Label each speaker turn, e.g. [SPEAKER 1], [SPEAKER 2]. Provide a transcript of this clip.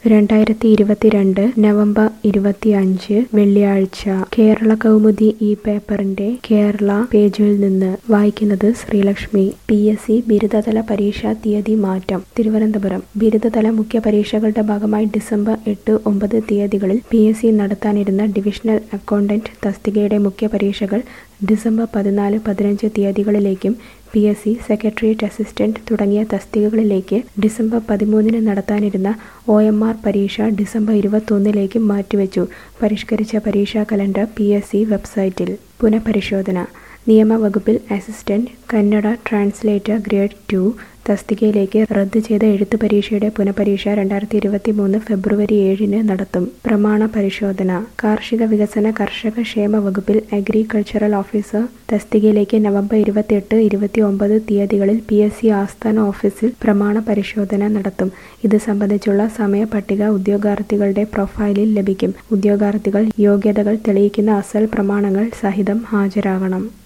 [SPEAKER 1] രണ്ടായിരത്തി ഇരുപത്തിരണ്ട് നവംബർ ഇരുപത്തിയഞ്ച് വെള്ളിയാഴ്ച കേരള കൗമുദി ഈ പേപ്പറിന്റെ കേരള പേജിൽ നിന്ന് വായിക്കുന്നത് ശ്രീലക്ഷ്മി പി എസ് സി ബിരുദതല പരീക്ഷാ തീയതി മാറ്റം തിരുവനന്തപുരം ബിരുദതല മുഖ്യ പരീക്ഷകളുടെ ഭാഗമായി ഡിസംബർ എട്ട് ഒമ്പത് തീയതികളിൽ പി എസ് സി നടത്താനിരുന്ന ഡിവിഷണൽ അക്കൗണ്ടന്റ് തസ്തികയുടെ മുഖ്യ പരീക്ഷകൾ ഡിസംബർ പതിനാല് പതിനഞ്ച് തീയതികളിലേക്കും P S C secretariat assistant തുടങ്ങിയ തസ്തികകളിലേക്ക് ഡിസംബർ പതിമൂന്നിന് നടത്താനിരുന്ന ഒ എം ആർ പരീക്ഷ ഡിസംബർ ഇരുപത്തൊന്നിലേക്ക് മാറ്റിവെച്ചു പരിഷ്കരിച്ച പരീക്ഷാ കലണ്ടർ പി എസ് സി വെബ്സൈറ്റിൽ പുനഃപരിശോധന നിയമവകുപ്പിൽ assistant Kannada translator grade two തസ്തികയിലേക്ക് റദ്ദ് ചെയ്ത എഴുത്ത് പരീക്ഷയുടെ പുനഃപരീക്ഷ രണ്ടായിരത്തി ഇരുപത്തി മൂന്ന് ഫെബ്രുവരി ഏഴിന് നടത്തും പ്രമാണ പരിശോധന കാർഷിക വികസന കർഷക ക്ഷേമ വകുപ്പിൽ അഗ്രികൾച്ചറൽ ഓഫീസർ തസ്തികയിലേക്ക് നവംബർ ഇരുപത്തിയെട്ട് ഇരുപത്തി ഒമ്പത് തീയതികളിൽ പി എസ് സി ആസ്ഥാന ഓഫീസിൽ പ്രമാണ പരിശോധന നടത്തും ഇത് സംബന്ധിച്ചുള്ള സമയപട്ടിക ഉദ്യോഗാർത്ഥികളുടെ പ്രൊഫൈലിൽ ലഭിക്കും ഉദ്യോഗാർത്ഥികൾ യോഗ്യതകൾ തെളിയിക്കുന്ന അസൽ പ്രമാണങ്ങൾ സഹിതം ഹാജരാകണം